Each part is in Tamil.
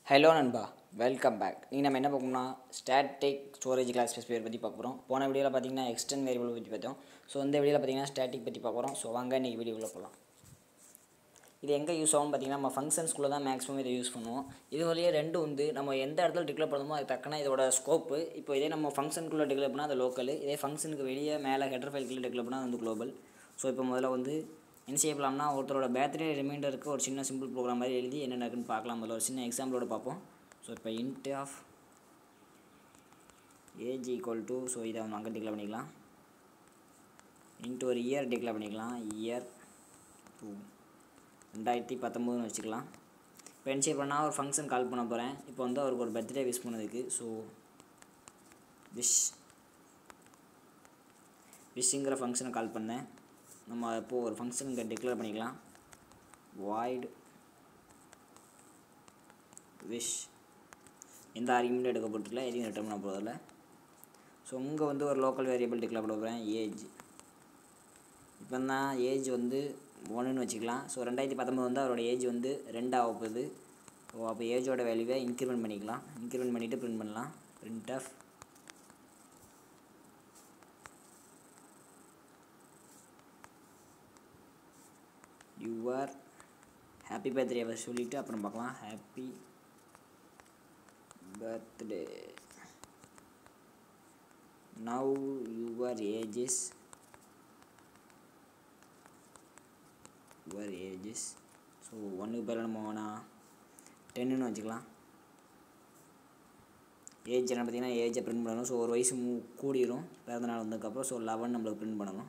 ஹலோ நண்பா வெல்கம் பேக் நீ நம்ம என்ன பார்க்கணும்னா ஸ்டாட்டிக் ஸ்டோரேஜ் கிளாஸ் ஸ்பெசிஃபையர் பற்றி பார்க்க போகிறோம் போன வீடியோவில் பார்த்தீங்கன்னா எக்ஸ்டன் வேரியபிள் பற்றி பார்த்தோம் ஸோ இந்த வீடியோவில் பார்த்தீங்கன்னா ஸ்டாட்டிக் பற்றி பார்க்க போகிறோம் ஸோ வாங்க இன்றைக்கி வீடியோவில் போகலாம் இது எங்கே யூஸ் ஆகும் பார்த்தீங்கன்னா நம்ம ஃபங்க்ஷன்ஸ்குள்ளே தான் மேக்ஸிமம் இதை யூஸ் பண்ணுவோம் இது வழியே ரெண்டு வந்து நம்ம எந்த இடத்துல டிக்ளேர் பண்ணுமோ அது தக்கன இதோட ஸ்கோப்பு இப்போ இதே நம்ம ஃபங்க்ஷனுக்குள்ளே டிக்ளேர் பண்ணால் அது லோக்கல் இதே ஃபங்க்ஷனுக்கு வெளியே மேலே ஹெட்டர் ஃபைல்குள்ளே டிக்ளேர் பண்ணால் அது வந்து குளோபல் ஸோ இப்போ முதல்ல வந்து என்ன செய்ய போகலாம்னா ஒருத்தரோட பேர்த்டே ரிமைண்டருக்கு ஒரு சின்ன சிம்பிள் ப்ரோக்ராம் மாதிரி எழுதி என்ன நடக்குன்னு பார்க்கலாம் முதல்ல ஒரு சின்ன எக்ஸாம்பிளோட பார்ப்போம் ஸோ இப்போ int of age equal to so இதை வந்து அங்கே டிக்ளேர் பண்ணிக்கலாம் இன்ட்டு ஒரு இயர் டிக்ளேர் பண்ணிக்கலாம் இயர் டூ ரெண்டாயிரத்தி பத்தொம்போதுன்னு வச்சுக்கலாம் இப்போ என்ன செய்ய பண்ணால் ஒரு ஃபங்க்ஷன் கால் பண்ண போகிறேன் இப்போ வந்து அவருக்கு ஒரு பர்த்டே விஷ் பண்ணதுக்கு ஸோ விஷ் விஷுங்கிற ஃபங்க்ஷனை கால் பண்ணேன் நம்ம இப்போது ஒரு ஃபங்க்ஷனுக்கு டிக்ளேர் பண்ணிக்கலாம் வாய்டு விஷ் எந்த ஆர்குமெண்ட்டும் எடுக்கப்பட்டிருக்கல எதையும் ரிட்டர்ன் பண்ண போகிறதில்ல ஸோ இங்கே வந்து ஒரு லோக்கல் வேரியபிள் டிக்ளேர் பண்ண போகிறேன் ஏஜ் இப்போ தான் ஏஜ் வந்து ஒன்றுன்னு வச்சுக்கலாம் ஸோ ரெண்டாயிரத்தி பத்தொம்பது வந்து அவரோட ஏஜ் வந்து ரெண்டு ஆக போகுது ஸோ அப்போ ஏஜோட வேல்யூவை இன்க்ரிமெண்ட் பண்ணிக்கலாம் இன்க்ரிமெண்ட் பண்ணிவிட்டு பிரிண்ட் பண்ணலாம் print of your happy birthday சொல்லிவிட்டு அப்புறம் பார்க்கலாம் happy birthday now your age is your age is so ஒன்றுக்கு பேர் நம்ம வேணால் டென்னுன்னு வச்சுக்கலாம் ஏஜ் என்ன பார்த்தீங்கன்னா ஏஜை பிரிண்ட் பண்ணணும் ஸோ ஒரு வயசு மூ கூடிரும் பிறந்த நாள் வந்ததுக்கப்புறம் ஸோ லெவன் நம்மளுக்கு பிரிண்ட் பண்ணணும்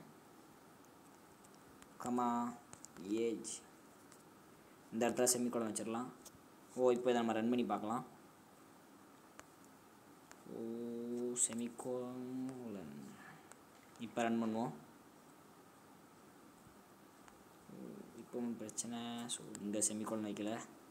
கமா ஏஜ் இந்த இடத்துல செமிகோலம் வச்சிடலாம் ஓ இப்போ இதை நம்ம ரன் பண்ணி பார்க்கலாம் ஓ செமிகோலன் இப்போ ரன் பண்ணுவோம் இப்போ பிரச்சனை ஸோ இங்கே செமிகோலன் வைக்கல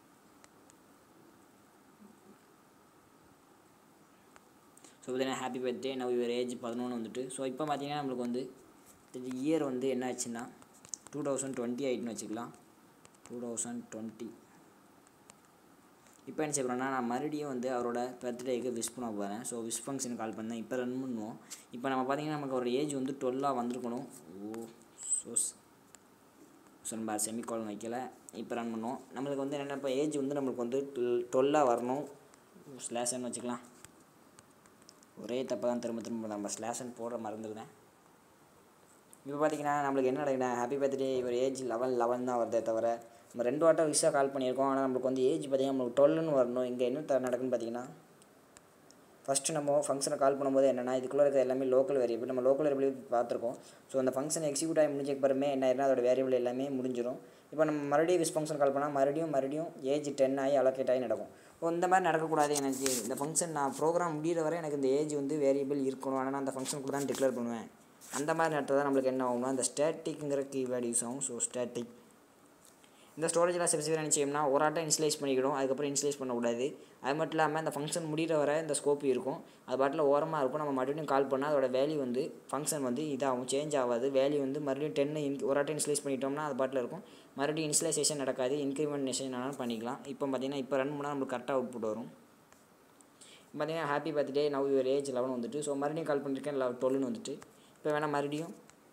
ஸோ பார்த்தீங்கன்னா happy birthday now your age பதினொன்று வந்துட்டு ஸோ இப்போ பார்த்தீங்கன்னா நம்மளுக்கு வந்து இயர் வந்து என்ன ஆச்சுன்னா டூ தௌசண்ட் டுவெண்ட்டி எயிட்னு வச்சுக்கலாம் டூ தௌசண்ட் டுவெண்ட்டி இப்போ என்ன செய்யறோம்னா நான் மறுபடியும் வந்து அவரோட பர்த்டேக்கு விஷ் பண்ண போகிறேன் ஸோ விஷ் ஃபங்க்ஷன் கால் பண்ணேன் இப்போ ரன் பண்ணுவோம் இப்போ நம்ம பார்த்தீங்கன்னா நமக்கு ஒரு ஏஜ் வந்து டுவெல்லாக வந்திருக்கணும் ஓ ஸோ ஸோ நம்ம செமிகாலம் வைக்கல இப்போ ரன் பண்ணுவோம் நம்மளுக்கு வந்து என்னென்ன இப்போ ஏஜ் வந்து நம்மளுக்கு வந்து டுவெல் டுவெல்லாக வரணும் ஸ்லேஷன் வச்சுக்கலாம் ஒரே தப்பாக தான் திரும்ப திரும்ப நம்ம ஸ்லேஷன் போட மறந்துருந்தேன் இப்போ பார்த்தீங்கன்னா நம்மளுக்கு என்ன நடக்குதுன்னா ஹாப்பி பர்த்டே இவர் ஏஜ் லெவன் லெவன் தான் வருதே தவிர நம்ம ரெண்டு வாட்டம் விஷயம் கால் பண்ணியிருக்கோம் ஆனால் நம்மளுக்கு வந்து ஏஜ் பார்த்தீங்கன்னா நம்மளுக்கு டுவெல்னு வரணும் இங்கே என்ன த நடக்குன்னு பார்த்தீங்கன்னா ஃபஸ்ட்டு நம்ம ஃபங்க்ஷனை கால் பண்ணும்போது என்னென்னா இதுக்குள்ளே இருக்கிற எல்லாமே லோக்கல் வேரியபிள் நம்ம லோக்கல் வேரியபிள் பார்த்துருக்கோம் ஸோ அந்த ஃபங்க்ஷன் எக்ஸிக்யூட் ஆகி முடிஞ்ச பிறமே என்ன ஆயிருந்தா அதோட வேரியபிள் எல்லாமே முடிஞ்சிடும் இப்போ நம்ம மறுபடியும் விஸ் ஃபங்க்ஷன் கால் பண்ணால் மறுபடியும் மறுபடியும் ஏஜ் டென் ஆகி அலோகேட் ஆகி நடக்கும் ஸோ இந்த மாதிரி நடக்கக்கூடாது எனக்கு இந்த ஃபங்க்ஷன் நான் ப்ரோக்ராம் முடிகிற வரை எனக்கு இந்த ஏஜ் வந்து வேரியபிள் இருக்கணும் ஆனால் நான் அந்த ஃபங்க்ஷன் கூட தான் டிக்ளேர் பண்ணுவேன் அந்த மாதிரி நேரத்தில் தான் நம்மளுக்கு என்ன ஆகும்னா இந்த ஸ்டேட்டிக்ங்கிற கீவேர்டு யூஸ் ஆகும் ஸோ ஸ்டேட்டிக் இந்த ஸ்டோரேஜில் ஸ்பெசிஃபிக் நினச்சோம்னா ஒரு ஆட்டம் இன்ஸ்லைஸ் பண்ணிக்கிடும் அதுக்கப்புறம் இன்ஸ்லைஸ் பண்ணக்கூடாது அது மட்டும் இல்லாமல் இந்த ஃபங்க்ஷன் முடிகிற வரை இந்த ஸ்கோப் இருக்கும் அது பாட்டில் ஓரமாக இருக்கும் நம்ம மறுபடியும் கால் பண்ணால் அதோட வேல்யூ வந்து ஃபங்க்ஷன் வந்து இதாகும் சேஞ்ச் ஆகாது வேல்யூ வந்து மறுபடியும் டென்னு இன் ஒரு ஆட்டம் இன்ஸ்லைஸ் பண்ணிட்டோம்னா அது பாட்டில் இருக்கும் மறுபடியும் இன்ஸ்லைசேஷன் நடக்காது இன்க்ரிமெண்டேஷன் வேணாலும் பண்ணிக்கலாம் இப்போ பார்த்தீங்கன்னா இப்போ ரன் பண்ணால் நம்மளுக்கு கரெக்டாக அவுட்புட் வரும் பார்த்தீங்கன்னா happy birthday now your age eleven வந்துட்டு ஸோ மறுபடியும் கால் பண்ணியிருக்கேன் லெவ் டுவெல்னு வந்துட்டு இப்போ வேணால் மறுபடியும்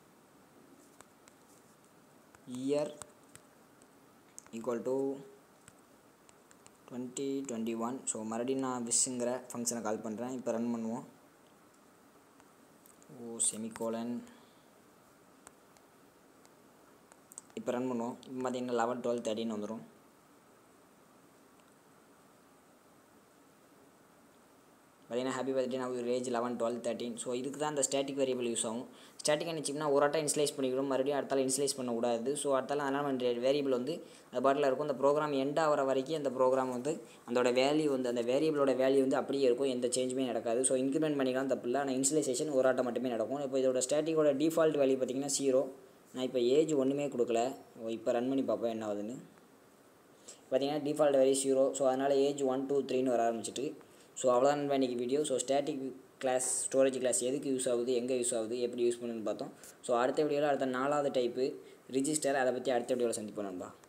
year equal to twenty twenty one so மறுபடியும் நான் விஷுங்கிற ஃபங்க்ஷனை கால் பண்ணுறேன் இப்போ ரன் பண்ணுவோம் ஓ செமிகோலன் இப்போ ரன் பண்ணுவோம் இப்போ பார்த்தீங்கன்னா லெவன் டுவெல் தேர்ட்டின்னு வந்துடும் பார்த்தீங்கன்னா ஹாப்பி பர்த்டே நான் ஒரு age eleven twelve thirteen so இதுக்கு தான் அந்த ஸ்டாட்டிக் வேரியபிள் யூஸ் ஆகும் ஸ்டாட்டிக் நினச்சிங்கன்னா ஒரு ஆட்டம் இன்ஸ்லைஸ் பண்ணிக்கணும் மறுபடியும் அடுத்தால இன்ஸ்லைஸ் பண்ணக்கூடாது ஸோ அடுத்தால அதனால் வேரியபிள் வந்து அது பாட்டில் இருக்கும் அந்த ப்ரோக்ராம் எண்ட் ஆகிற வரைக்கும் அந்த ப்ரோக்ராம் வந்து அதோட வேல்யூ வந்து அந்த வேரியபிளோட வேல்யூ வந்து அப்படியே இருக்கும் எந்த சேஞ்சுமே நடக்காது ஸோ இன்க்ரிமெண்ட் பண்ணிக்கலாம் தப்பு இல்லை ஆனால் இன்ஸ்லைசேஷன் ஒரு ஆட்டம் மட்டுமே நடக்கும் இப்போ இதோட ஸ்டாட்டிக்கோட டிஃபால்ட் வேல்யூ பார்த்திங்கன்னா ஜீரோ நான் இப்போ ஏஜ் ஒன்றுமே கொடுக்கல இப்போ ரன் பண்ணி பார்ப்போம் என்ன ஆகுதுன்னு பார்த்தீங்கன்னா டிஃபால்ட் வேல்யூ ஜீரோ ஸோ அதனால் ஏஜ் ஒன் டூ த்ரீன்னு வர ஆரம்பிச்சிட்டு ஸோ அவ்வளோதான் இன்றைக்கி video so static class storage class எதுக்கு யூஸ் ஆகுது எங்கே யூஸ் ஆகுது எப்படி யூஸ் பண்ணுன்னு பார்த்தோம் ஸோ அடுத்த வீடியோவில் அடுத்த நாலாவது டைப்பு ரிஜிஸ்டர் அதை பற்றி அடுத்த வீடியோவில் சந்திப்போம் நண்பா